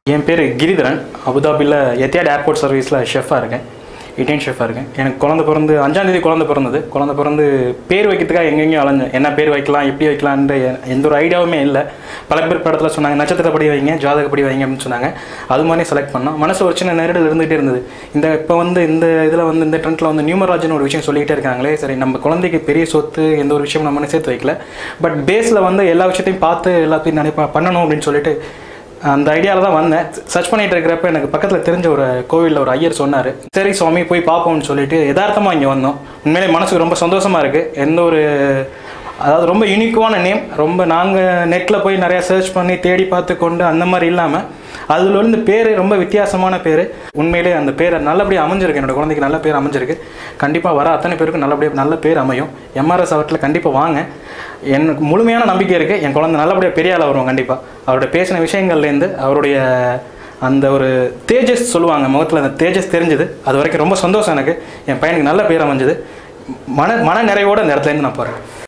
என் பேர் கிரிதரன் அபுதாபியில் Etihad airport சர்வீஸில் ஷெஃபாக இருக்கேன் இண்டியன் ஷெஃபாக இருக்கேன் எனக்கு குழந்தை பிறந்து அஞ்சாந்தேதி குழந்தை பிறந்தது குழந்தை பிறந்து பேர் வைக்கிறதுக்காக எங்கெங்கேயும் அலைஞ்சேன் என்ன பேர் வைக்கலாம் எப்படி வைக்கலான்ட்டு எ- எந்த ஒரு ஐடியாவுமே இல்லை பல பேர் படத்தில் சொன்னாங்க நட்சத்திரப்படி வைங்க ஜாதகப்படி வைங்க அப்படின்னு சொன்னாங்க அது மாதிரி செலக்ட் பண்ணோம் மனசு ஒரு சின்ன நெருடல் இருந்துகிட்டே இருந்தது இந்த இப்போ வந்து இந்த இதில் வந்து இந்த ட்ரெண்டில் வந்து நியூமராஜன் ஒரு விஷயம் சொல்லிக்கிட்டே இருக்காங்களே சரி நம்ம குழந்தைக்கு பெரிய சொத்து எந்த ஒரு விஷயமும் நம்ம சேர்த்து வைக்கல பட் பேஸில் வந்து எல்லா விஷயத்தையும் பார்த்து எல்லாத்தையும் நினைப்பா பண்ணணும் அப்படின்னு சொல்லிட்டு அந்த ஐடியாவில் தான் வந்தேன் சர்ச் பண்ணிட்டு இருக்கிறப்ப எனக்கு பக்கத்தில் தெரிஞ்ச ஒரு கோவிலில் ஒரு ஐயர் சொன்னார் சரி சுவாமி போய் பார்ப்போம்னு சொல்லிட்டு யதார்த்தமாக இங்கே வந்தோம் உண்மையிலே மனசுக்கு ரொம்ப சந்தோஷமாக இருக்குது எந்த ஒரு அதாவது ரொம்ப யூனிக்கான நேம் ரொம்ப நாங்கள் நெட்டில் போய் நிறையா சர்ச் பண்ணி தேடி பார்த்து கொண்டு அந்த மாதிரி இல்லாமல் அதில் இருந்து பேர் ரொம்ப வித்தியாசமான பேர் உண்மையிலே அந்த பேர் நல்லபடியாக அமைஞ்சிருக்கு என்னோட குழந்தைக்கு நல்ல பேர் அமைஞ்சிருக்கு கண்டிப்பாக வர அத்தனை பேருக்கும் நல்லபடியாக நல்ல பேர் அமையும் எம்ஆர்எஸ் அவற்றில் கண்டிப்பாக வாங்க எனக்கு முழுமையான நம்பிக்கை இருக்குது என் குழந்தை நல்லபடியாக பெரிய ஆள் வருவோம் கண்டிப்பாக அவருடைய பேசின விஷயங்கள்லேருந்து அவருடைய அந்த ஒரு தேஜஸ் சொல்லுவாங்க முகத்தில் அந்த தேஜஸ் தெரிஞ்சுது அது வரைக்கும் ரொம்ப சந்தோஷம் எனக்கு என் பையனுக்கு நல்ல பேர் அமைஞ்சது மன மன நிறைவோடு அந்த இடத்துலேருந்து நான் போகிறேன்